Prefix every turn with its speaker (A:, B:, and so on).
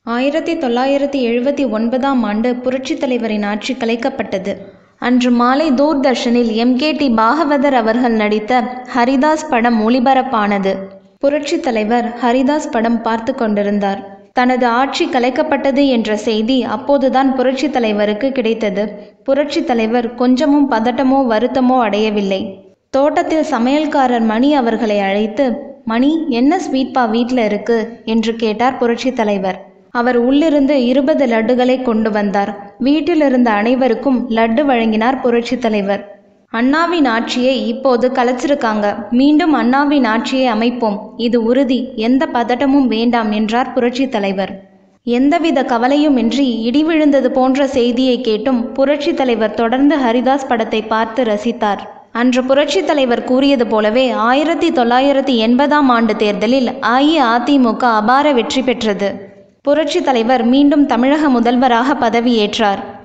A: ஆயிரத்தி தொள்ளாயிரத்தி எழுபத்தி ஒன்பதாம் ஆண்டு புரட்சித் தலைவரின் ஆட்சி கலைக்கப்பட்டது அன்று மாலை தூர்தர்ஷனில் எம்கேடி பாகவதர் அவர்கள் நடித்த ஹரிதாஸ் படம் ஒளிபரப்பானது புரட்சித் தலைவர் ஹரிதாஸ் படம் பார்த்து கொண்டிருந்தார் தனது ஆட்சி கலைக்கப்பட்டது என்ற செய்தி அப்போதுதான் புரட்சித் தலைவருக்கு கிடைத்தது புரட்சித் தலைவர் கொஞ்சமும் பதட்டமோ வருத்தமோ அடையவில்லை தோட்டத்தில் சமையல்காரர் மணி அவர்களை அழைத்து மணி என்ன ஸ்வீட்பா வீட்டில் இருக்கு என்று கேட்டார் புரட்சித் தலைவர் அவர் உள்ளிருந்து இருபது லட்டுகளை கொண்டு வந்தார் வீட்டில் இருந்த அனைவருக்கும் லட்டு வழங்கினார் புரட்சித் தலைவர் அண்ணாவின் ஆட்சியை இப்போது கலைச்சிருக்காங்க மீண்டும் அண்ணாவின் ஆட்சியை அமைப்போம் இது உறுதி எந்த பதட்டமும் வேண்டாம் என்றார் புரட்சித் தலைவர் எந்தவித கவலையுமின்றி இடி விழுந்தது போன்ற செய்தியை கேட்டும் புரட்சித் தலைவர் தொடர்ந்து ஹரிதாஸ் படத்தை பார்த்து ரசித்தார் அன்று புரட்சித் தலைவர் கூறியது போலவே ஆயிரத்தி தொள்ளாயிரத்தி எண்பதாம் ஆண்டு தேர்தலில் அஇஅதிமுக அபார வெற்றி பெற்றது புரட்சித் தலைவர் மீண்டும் தமிழக முதல்வராக பதவியேற்றார்